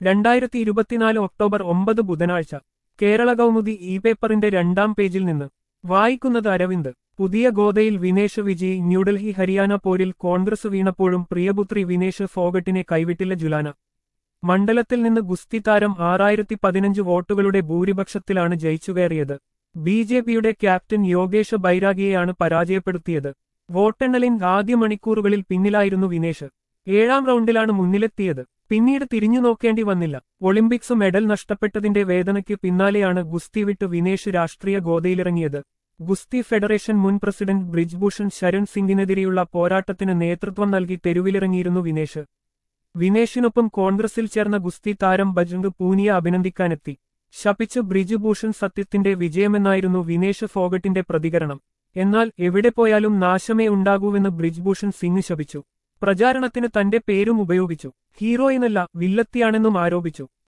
രണ്ടായിരത്തി ഇരുപത്തിനാല് ഒക്ടോബർ ഒമ്പത് ബുധനാഴ്ച കേരള കൗമുദി ഇ പേപ്പറിന്റെ രണ്ടാം പേജിൽ നിന്ന് വായിക്കുന്നത് അരവിന്ദ് പുതിയ ഗോദയിൽ വിനേഷ് വിജയ് ന്യൂഡൽഹി ഹരിയാന പോരിൽ കോൺഗ്രസ് വീണപ്പോഴും പ്രിയപുത്രി വിനേഷ് ഫോഗട്ടിനെ കൈവിട്ടില്ല ജുലാന മണ്ഡലത്തിൽ നിന്ന് ഗുസ്തി താരം ആറായിരത്തി പതിനഞ്ച് വോട്ടുകളുടെ ഭൂരിപക്ഷത്തിലാണ് ജയിച്ചുകയറിയത് ബി ജെ പിയുടെ ക്യാപ്റ്റൻ യോഗേഷ് ബൈരാഗിയെയാണ് പരാജയപ്പെടുത്തിയത് വോട്ടെണ്ണലിൻ ആദ്യ മണിക്കൂറുകളിൽ പിന്നിലായിരുന്നു വിനേഷ് ഏഴാം റൗണ്ടിലാണ് മുന്നിലെത്തിയത് പിന്നീട് തിരിഞ്ഞു നോക്കേണ്ടി വന്നില്ല ഒളിമ്പിക്സ് മെഡൽ നഷ്ടപ്പെട്ടതിന്റെ വേദനയ്ക്ക് പിന്നാലെയാണ് ഗുസ്തി വിട്ട് വിനേഷ് രാഷ്ട്രീയ ഗോതയിലിറങ്ങിയത് ഗുസ്തി ഫെഡറേഷൻ മുൻ പ്രസിഡന്റ് ബ്രിജ്ഭൂഷൺ ശരൺ സിംഗിനെതിരെയുള്ള പോരാട്ടത്തിന് നേതൃത്വം നൽകി തെരുവിലിറങ്ങിയിരുന്നു വിനേഷ് വിനേഷിനൊപ്പം കോൺഗ്രസിൽ ചേർന്ന ഗുസ്തി താരം ബജംഗ് പൂനിയെ അഭിനന്ദിക്കാനെത്തി ശപിച്ച് ബ്രിജുഭൂഷൺ സത്യത്തിന്റെ വിജയമെന്നായിരുന്നു വിനേഷ് ഫോഗട്ടിന്റെ പ്രതികരണം എന്നാൽ എവിടെ പോയാലും നാശമേ ഉണ്ടാകൂവെന്ന് ബ്രിജ്ഭൂഷൺ സിംഗ് ശപിച്ചു പ്രചാരണത്തിന് തന്റെ പേരും ഉപയോഗിച്ചു ഹീറോയിനല്ല വില്ലത്തിയാണെന്നും ആരോപിച്ചു